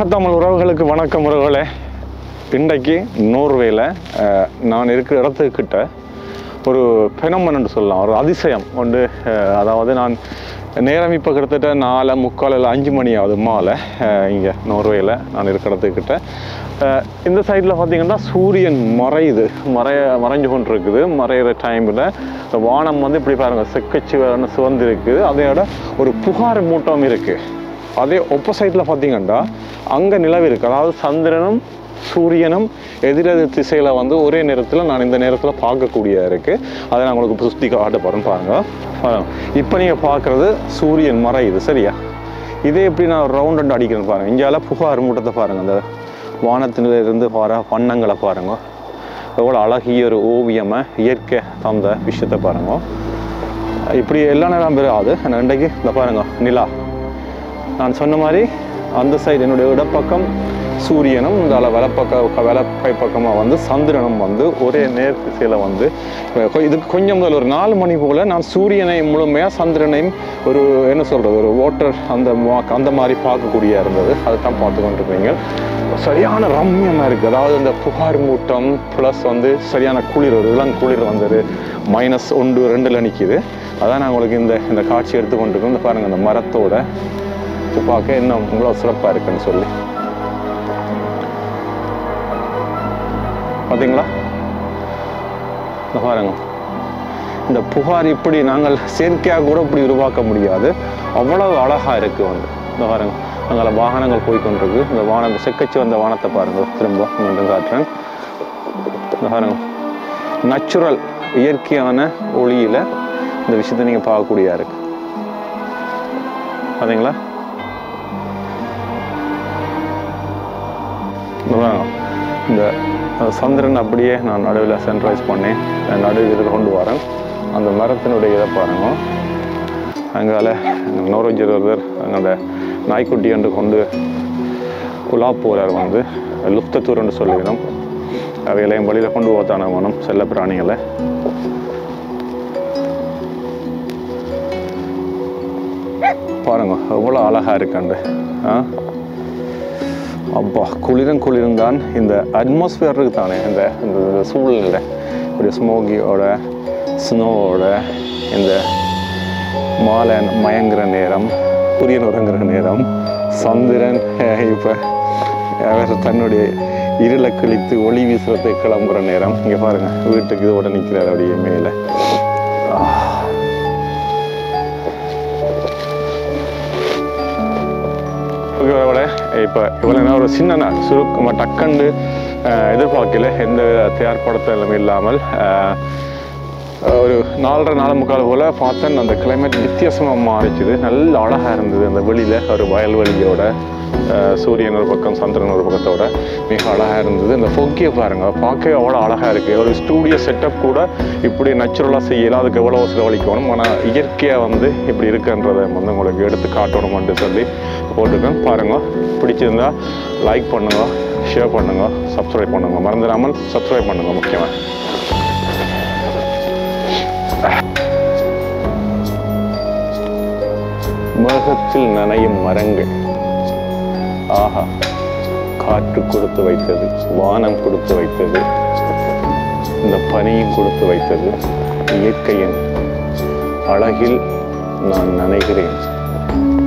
உலகத்தமிழ் உறவுகளுக்கு வணக்கம் உறவுகளே இன்றைக்கு நோர்வேல அஹ், நான் இருக்கிற இடத்துக்கிட்ட ஒரு பெனமன் சொல்லலாம் ஒரு அதிசயம் ஒன்று அஹ், அதாவது நான் நேரம் இப்போ கிட்டத்தட்ட நாலு முக்கால் இல்லை அஞ்சு மணி ஆகுது மாலை இங்கே நோர்வேல நான் இருக்கிற இடத்துக்கிட்ட அஹ், இந்த சைடில் பார்த்தீங்கன்னா சூரியன் மறையுது மறைய மறைஞ்சு கொண்டு இருக்குது மறையிற டைமில் இந்த வானம் வந்து இப்படி பாருங்கள் செக்கச்சி சிவந்து இருக்குது அதையோட ஒரு புகார் மூட்டம் இருக்குது அதே ஒப்போசைட்டில் பார்த்தீங்கன்னா அங்கே நிலவு இருக்குது அதாவது சந்திரனும் சூரியனும் எதிரெதிர் திசையில் வந்து ஒரே நேரத்தில் நான் இந்த நேரத்தில் பார்க்கக்கூடிய இருக்குது அதை நான் உங்களுக்கு சுற்றி காட்ட போகிறேன் பாருங்க பாருங்க இப்போ நீங்கள் பார்க்குறது சூரியன் மறையுது சரியா இதே எப்படி நான் ரவுண்ட் ரெண்டு அடிக்கிறேன் பாருங்க இங்கால புகார் மூட்டத்தை பாருங்கள் அந்த வானத்திலிருந்து வர வண்ணங்களை பாருங்க எவ்வளோ அழகிய ஒரு ஓவியமை இயற்கை தந்த விஷயத்தை பாருங்க இப்படி எல்லா நேரம் பெறாது ஆனால் இன்றைக்கு இந்த பாருங்க நிலா நான் சொன்ன மாதிரி அந்த சைடு என்னுடைய இடப்பக்கம் சூரியனும் இந்த அள வலப்பக்க வலப்பை பக்கமாக வந்து சந்திரனும் வந்து ஒரே நேர் திசையில் வந்து அஹ் கொ- இதுக்கு கொஞ்சம் முதல்ல ஒரு நாலு மணி போல் நான் சூரியனை முழுமையாக சந்திரனையும் ஒரு என்ன சொல்கிறது ஒரு வாட்டர் அந்த மா- அந்த மாதிரி பார்க்கக்கூடிய இருந்தது அதை தான் பார்த்து கொண்டிருப்பீங்க சரியான ரம்யமாக இருக்குது அதாவது இந்த புகார் மூட்டம் ப்ளஸ் வந்து சரியான குளிர் ஒரு இளம் குளிர் வந்தது மைனஸ் ஒன்று ரெண்டில் நிற்கிது அதான் நான் உங்களுக்கு இந்த இந்த காட்சி எடுத்து கொண்டிருக்கோம் இந்த பாருங்கள் இந்த மரத்தோட உப்பு பார்க்க இன்னும் இவ்வளோ சிறப்பாக இருக்குன்னு சொல்லி பார்த்தீங்களா இந்த பாருங்க இந்த புகார் இப்படி நாங்கள் செயற்கையாக கூட இப்படி உருவாக்க முடியாது அவ்வளவு அழகாக இருக்குது வந்து இந்த பாருங்க அங்கே வாகனங்கள் போய் கொண்டிருக்கு இந்த வானம் செக்கச்சி வந்த வானத்தை பாருங்க திரும்ப மீண்டும் காட்டுறேன் இந்த பாருங்க நேச்சுரல் இயற்கையான ஒளியில் இந்த விஷயத்தை நீங்கள் பார்க்கக்கூடியா இருக்கு பார்த்தீங்களா இந்த பாருங்க. இந்த அஹ், சந்திரன் அப்படியே நான் நடுவில் சென்ட்ரைஸ் பண்ணி நடுவில் இதில் கொண்டு வரேன் அந்த மரத்தினுடைய இதை பாருங்க அங்கால நோரோஜர் ஒருவர் அங்கே அந்த நாய்க்குட்டி என்று கொண்டு குலா போகிறார் வந்து லுப்தத்தூர்னு சொல்லிவிடும் அவைகளையும் வழியில் கொண்டு போத்தான வேணும் செல்ல பிராணிகளை பாருங்க எவ்வளோ அழகாக இருக்காண்டு ஆ அப்பா குளிரும் குளிரும் தான் இந்த அட்மாஸ்பியர் இருக்கு தானே இந்த இந்த இந்த சூழ்நிலை ஒரு ஸ்மோகியோட ஸ்னோவோட இந்த மாலை மயங்குற நேரம் சூரியன் உறங்குற நேரம் சந்திரன் இப்போ அவர் தன்னுடைய இருளை கிழித்து ஒளி வீசுறதை கிளம்புற நேரம் இங்கே பாருங்க வீட்டுக்கு இதோட நிற்கிறார் அப்படியே மேலே ஓகே வரவளே இப்போ இவ்வளோ நேரம் ஒரு சின்ன நாள் சுருக்கமாக டக்குண்டு அஹ், எதிர்பார்க்கல எந்த வித தயார்படுத்தலும் இல்லாமல் அஹ், ஒரு நாலரை நாலு முக்கால் போல் பார்த்தேன் அந்த கிளைமேட் வித்தியாசமாக மாறிச்சுது நல்ல அழகாக இருந்தது அந்த வெளியில் ஒரு வயல்வெளியோட அஹ், சூரியன் ஒரு பக்கம் சந்திரன் ஒரு பக்கத்தோட மிக அழகாக இருந்தது இந்த ஃபொக்கியை பாருங்கள் பார்க்கவே அவ்வளோ அழகாக இருக்குது ஒரு ஸ்டூடியோ செட்டப் கூட இப்படி நேச்சுரலாக செய்யலாம் அதுக்கு எவ்வளோ செலவழிக்கணும் ஆனால் இயற்கையாக வந்து இப்படி இருக்குன்றதை வந்து உங்களுக்கு எடுத்து காட்டணும்னு சொல்லி போட்டிருக்கேன் பாருங்க பிடிச்சிருந்தா லைக் பண்ணுங்க ஷேர் பண்ணுங்க சப்ஸ்கிரைப் பண்ணுங்க மறந்துடாமல் சப்ஸ்கிரைப் பண்ணுங்க முக்கியமாக மேகத்தில் நனையும் மரங்கள் ஆஹா காற்று கொடுத்து வைத்தது வானம் கொடுத்து வைத்தது இந்த பனியும் கொடுத்து வைத்தது இயற்கையின் அழகில் நான் நனைகிறேன்